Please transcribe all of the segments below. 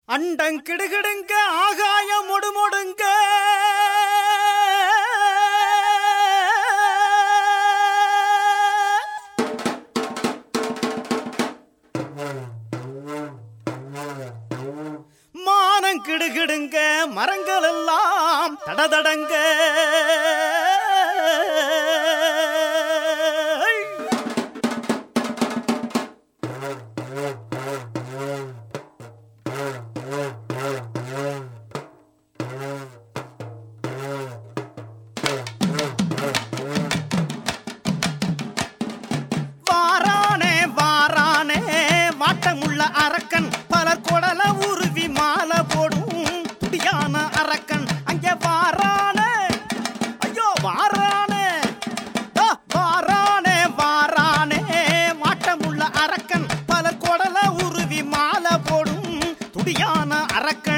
அண்டம் கிடுகிடுங்க ஆகாயம் முடுமுடுங்க மானம் கிடுகிடுங்க மரங்கள் எல்லாம் தடதடங்க வாரானே வாரானே வாட்டமுள்ள அரக்கன் பலர் கொடல உருவி மாலை போடும் துடியான அரக்கன் அங்கே வாரானே ஐயோ வாரானே ஆ, வாரானே வாரானே வாட்டமுள்ள அரக்கன் பலர் கொடல உருவி மாலை போடும் துடியான அரக்கன்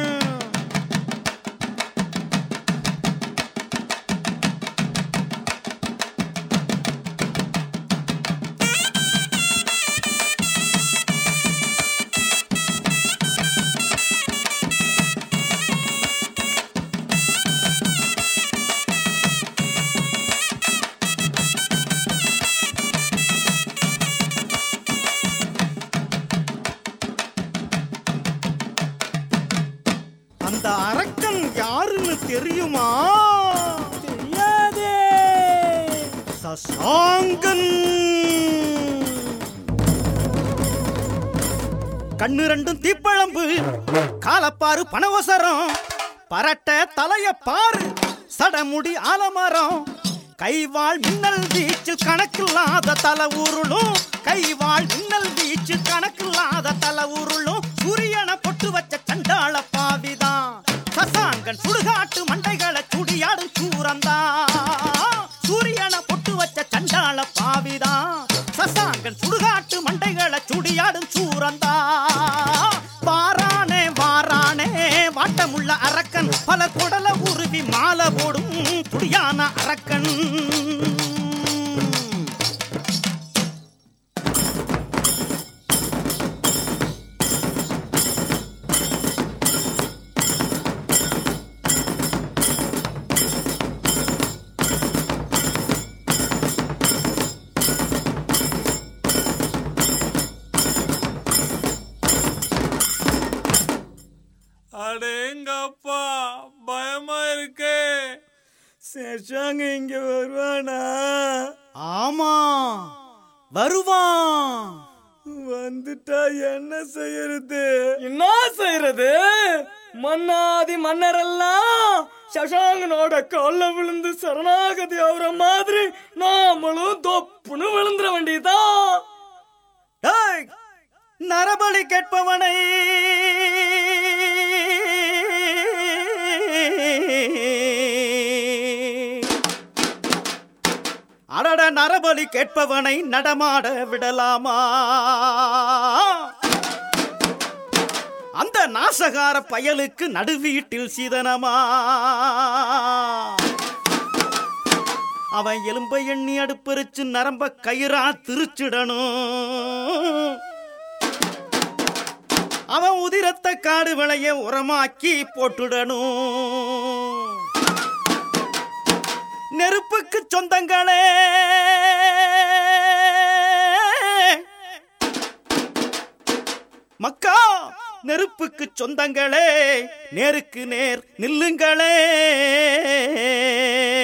அந்த அரக்கன் யாருன்னு தெரியுமா தெரியாதே சசாங்கன் கண்ணு ரெண்டும் தீப்பழம்பு காலப்பாரு பனவசரம் பரட்ட தலைய பாரு சடமுடி ஆலமரம் கைவாள் மின்னல் வீச்சு கணக்கில்லாத தல உருளும் கைவாள் மின்னல் வீச்சு கணக்கில்லாத தல உருளும் சூரியனை பொட்டு வச்ச சண்டாள பாவிதான் சசாங்கன் சுடுகாட்டு மண்டைகளை சுடியாடும் சூரந்தான் சூரியனை பொட்டு வச்ச சண்டாள பாவிதான் சசாங்கன் சுடுகாட்டு மண்டைகளை சுடியாடும் சூரந்தா வாரானே வாரானே வாட்டமுள்ள அரக்கன் பல குடல உருவி மாலை போடும் துடியான அரக்கன் அடேங்கப்பா பயமா இருக்கே சேஷாங்க இங்க வருவானா ஆமா வருவான் வந்துட்டா என்ன செய்யறது என்ன செய்யறது மன்னாதி மன்னரெல்லாம் சசாங்கனோட கால்ல விழுந்து சரணாகதி ஆகுற மாதிரி நாமளும் தொப்புன்னு விழுந்துட வேண்டியதான் டேய், நரபலி கேட்பவனை அடட நரபலி கேட்பவனை நடமாட விடலாமா அந்த நாசகார பயலுக்கு நடுவீட்டில் சீதனமா அவன் எலும்பை எண்ணி அடுப்பெரிச்சு நரம்ப கயிறா திருச்சிடணும் அவன் உதிரத்தை காடு விளைய உரமாக்கி போட்டுடணும் நெருப்புக்கு சொந்தங்களே மக்கா நெருப்புக்கு சொந்தங்களே நேருக்கு நேர் நில்லுங்களே